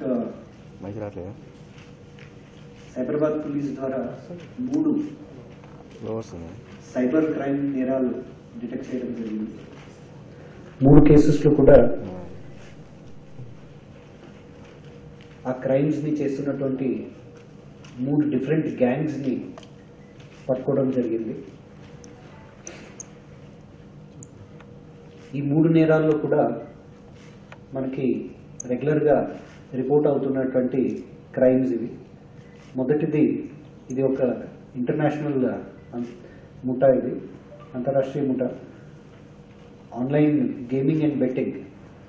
mic రావట్లేదా Cyberabad police ద్వారా మూడు లో వస్తుంది సైబర్ క్రైమ్ నేరాలు డిటెక్ట్ చేయడం జరిగింది మూడు కేసెస్లో కూడా ఆ క్రైమ్స్ని చేస్తున్నటువంటి మూడు డిఫరెంట్ గ్యాంగ్స్ని పట్టుకోవడం జరిగింది ఈ మూడు నేరాల్లో కూడా మనకి రెగ్యులర్గా రిపోర్ట్ అవుతున్నటువంటి క్రైమ్స్ ఇవి మొదటిది ఇది ఒక ఇంటర్నేషనల్ అం- ముఠా ఇది అంతరాష్ట్రీయ ముఠా online gaming and betting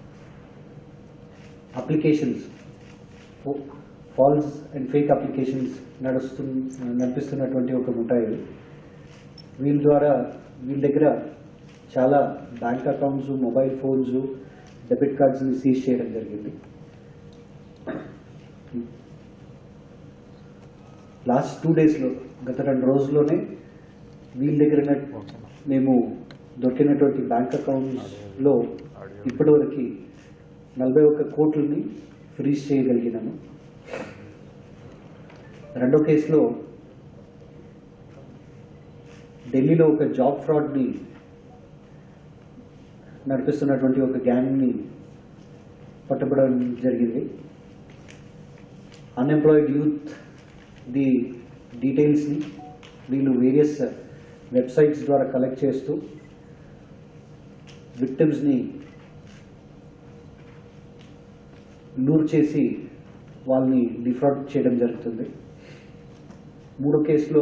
applications false and fake applications నడుస్తు నడిపిస్తున్నటువంటి ఒక ముఠా ఇది వీళ్ళ ద్వారా వీళ్ళ దగ్గర చాలా bank accounts mobile phones debit కార్డ్స్ని సీజ్ చేయడం జరిగింది లాస్ట్ టూ డేస్లో గత రెండు రోజుల్లోనే వీళ్ళ దగ్గర ఉన్న- మేము దొరికినటువంటి బ్యాంక్ అకౌంట్స్లో ఇప్పటివరకు నలభై ఒక్క కోట్లని ఫ్రీజ్ చేయగలిగినాము రెండో కేసులో ఢిల్లీలో ఒక జాబ్ ఫ్రాడ్ని నడిపిస్తున్నటువంటి ఒక గ్యాంగ్ని పట్టుబడడం జరిగింది అన్ఎంప్లాయిడ్ యూత్ ది డీటెయిల్స్ని వీళ్ళు వేరియస్ వెబ్సైట్స్ ద్వారా కలెక్ట్ చేస్తూ విక్టిమ్స్ని లూర్ చేసి వాళ్ళని డిఫ్రాడ్ చేయడం జరుగుతుంది మూడో కేసులో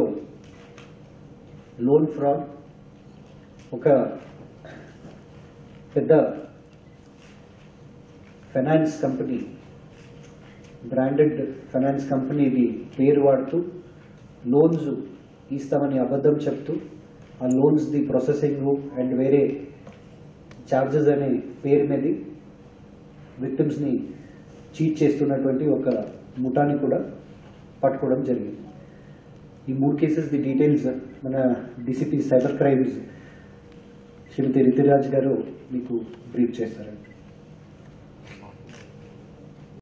లోన్ ఫ్రాడ్ ఒక పెద్ద ఫైనాన్స్ కంపెనీ బ్రాండెడ్ ఫైనాన్స్ కంపెనీది పేరు వాడుతూ లోన్స్ ఇస్తామని అబద్ధం చెప్తూ ఆ లోన్స్ది ప్రాసెసింగ్ అండ్ వేరే ఛార్జెస్ అనే పేరు మీద విక్టిమ్స్ని చీట్ చేస్తున్నటువంటి ఒక ముఠాని కూడా పట్టుకోవడం జరిగింది ఈ మూడు కేసెస్ ది డీటెయిల్స్ మన DCP cyber crimes Shrimati Ritiraj గారు మీకు బ్రీఫ్ చేస్తారండి